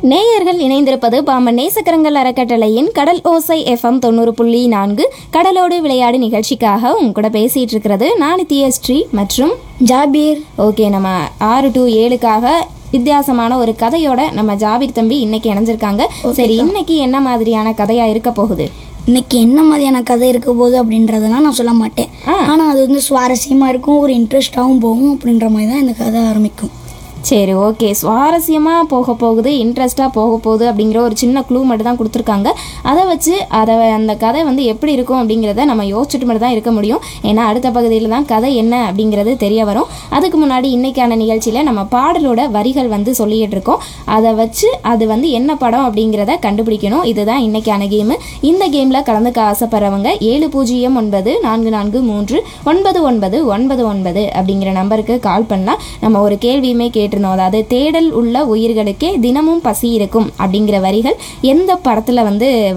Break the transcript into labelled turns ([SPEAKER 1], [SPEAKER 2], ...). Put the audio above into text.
[SPEAKER 1] நேயர்கள் இணைந்திருப்பது பாம்பன் நேசக்கரங்கள் அறக்கட்டளையின் கடல் ஓசை எஃப்எம் தொண்ணூறு புள்ளி நான்கு கடலோடு விளையாடு நிகழ்ச்சிக்காக உங்க கூட பேசிட்டு இருக்கிறது நான் நித்யஸ்ரீ மற்றும்
[SPEAKER 2] ஜாபீர்
[SPEAKER 1] ஓகே நம்ம ஆறு டு ஏழுக்காக வித்தியாசமான ஒரு கதையோட நம்ம ஜாபீர் தம்பி இன்னைக்கு இணைஞ்சிருக்காங்க சரி இன்னைக்கு என்ன மாதிரியான கதையா இருக்க போகுது
[SPEAKER 2] இன்னைக்கு என்ன மாதிரியான கதை இருக்க போகுது அப்படின்றதெல்லாம் நான் சொல்ல மாட்டேன்
[SPEAKER 1] ஆ.
[SPEAKER 2] ஆனால் அது வந்து சுவாரஸ்யமாக இருக்கும் ஒரு இன்ட்ரெஸ்டாகவும் போகும் அப்படின்ற மாதிரி தான் இந்த கதை ஆரம்பிக்கும்
[SPEAKER 1] சரி ஓகே சுவாரஸ்யமாக போக போகுது இன்ட்ரெஸ்ட்டாக போக போகுது அப்படிங்கிற ஒரு சின்ன க்ளூ மட்டும் தான் கொடுத்துருக்காங்க அதை வச்சு அதை அந்த கதை வந்து எப்படி இருக்கும் அப்படிங்கிறத நம்ம யோசிச்சுட்டு மட்டும் தான் இருக்க முடியும் ஏன்னா அடுத்த பகுதியில் தான் கதை என்ன அப்படிங்கிறது தெரிய வரும் அதுக்கு முன்னாடி இன்னைக்கான நிகழ்ச்சியில் நம்ம பாடலோட வரிகள் வந்து சொல்லிக்கிட்டு இருக்கோம் அதை வச்சு அது வந்து என்ன படம் அப்படிங்கிறத கண்டுபிடிக்கணும் இதுதான் இன்னைக்கான கேமு இந்த கேமில் கலந்துக்க ஆசைப்படுறவங்க ஏழு பூஜ்ஜியம் ஒன்பது நான்கு நான்கு மூன்று ஒன்பது ஒன்பது ஒன்பது ஒன்பது அப்படிங்கிற நம்பருக்கு கால் பண்ணலாம் நம்ம ஒரு கேள்வியுமே கேட்டிருந்தோம் அதாவது தேடல் உள்ள உயிர்களுக்கே தினமும் பசி இருக்கும் அப்படிங்கிற வரிகள் எந்த படத்தில் வந்து